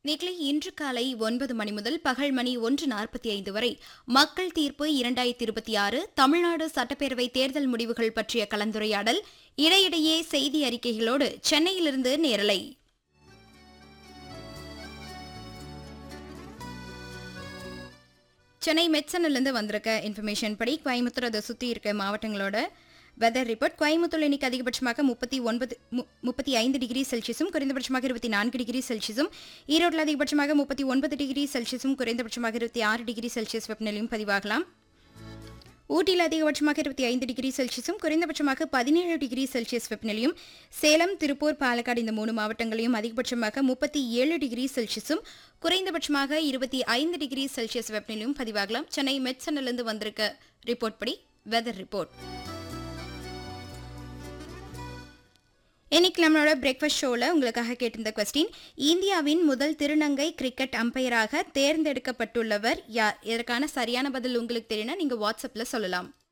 நேற்றை இன்று காலை ஒன்பது மணி முதல் பகல் மணி ஒன்று நாற்பத்தி ஐந்து வரை மக்கள் தீர்ப்பு இரண்டாயிரத்தி இருபத்தி ஆறு தமிழ்நாடு சட்டப்பேரவை தேர்தல் முடிவுகள் பற்றிய கலந்துரையாடல் இடையிடையே செய்தி அறிக்கைகளோடு சென்னையிலிருந்து நேரலை சென்னை மெட்சனிலிருந்து வந்திருக்க இன்ஃபர்மேஷன் படி கோயம்புத்தூர் அதை சுற்றி இருக்க மாவட்டங்களோட வெதர் ரிப்போர்ட் கோயம்புத்தூர் இன்னைக்கு அதிகபட்சமாக முப்பத்தி ஒன்பது மு- முப்பத்தி ஐந்து டிகிரி செல்சியஸும் குறைந்தபட்சமாக இருபத்தி நான்கு டிகிரி செல்சியஸும் ஈரோட்டில் அதிகபட்சமாக முப்பத்தி ஒன்பது டிகிரி செல்சியஸும் குறைந்தபட்சமாக இருபத்தி ஆறு டிகிரி செல்சியஸ் வெப்பநிலையும் பதிவாகலாம் ஊட்டியில் அதிகபட்சமாக இருபத்தி ஐந்து டிகிரி செல்சியஸும் குறைந்தபட்சமாக பதினேழு டிகிரி செல்சியஸ் வெப்பநிலையும் சேலம் திருப்பூர் பாலக்காடு இந்த மூணு மாவட்டங்களையும் அதிகபட்சமாக முப்பத்தி ஏழு டிகிரி செல்சியஸும் குறைந்தபட்சமாக இருபத்தி ஐந்து டிகிரி செல்சியஸ் வெப்பநிலையும் பதிவாகலாம் சென்னை மெட்சனிலிருந்து வந்திருக்க ரிப்போர்ட் படி வெதர் ரிப்போர்ட் இன்னைக்கு நம்மளோட பிரேக்ஃபாஸ்ட் ஷோவில் உங்களுக்காக கேட்டிருந்த கொஸ்டின் இந்தியாவின் முதல் திருநங்கை கிரிக்கெட் அம்பையராக தேர்ந்தெடுக்கப்பட்டுள்ளவர் யார் இதற்கான சரியான பதில் உங்களுக்கு தெரியும்னா நீங்கள் வாட்ஸ்அப்பில் சொல்லலாம்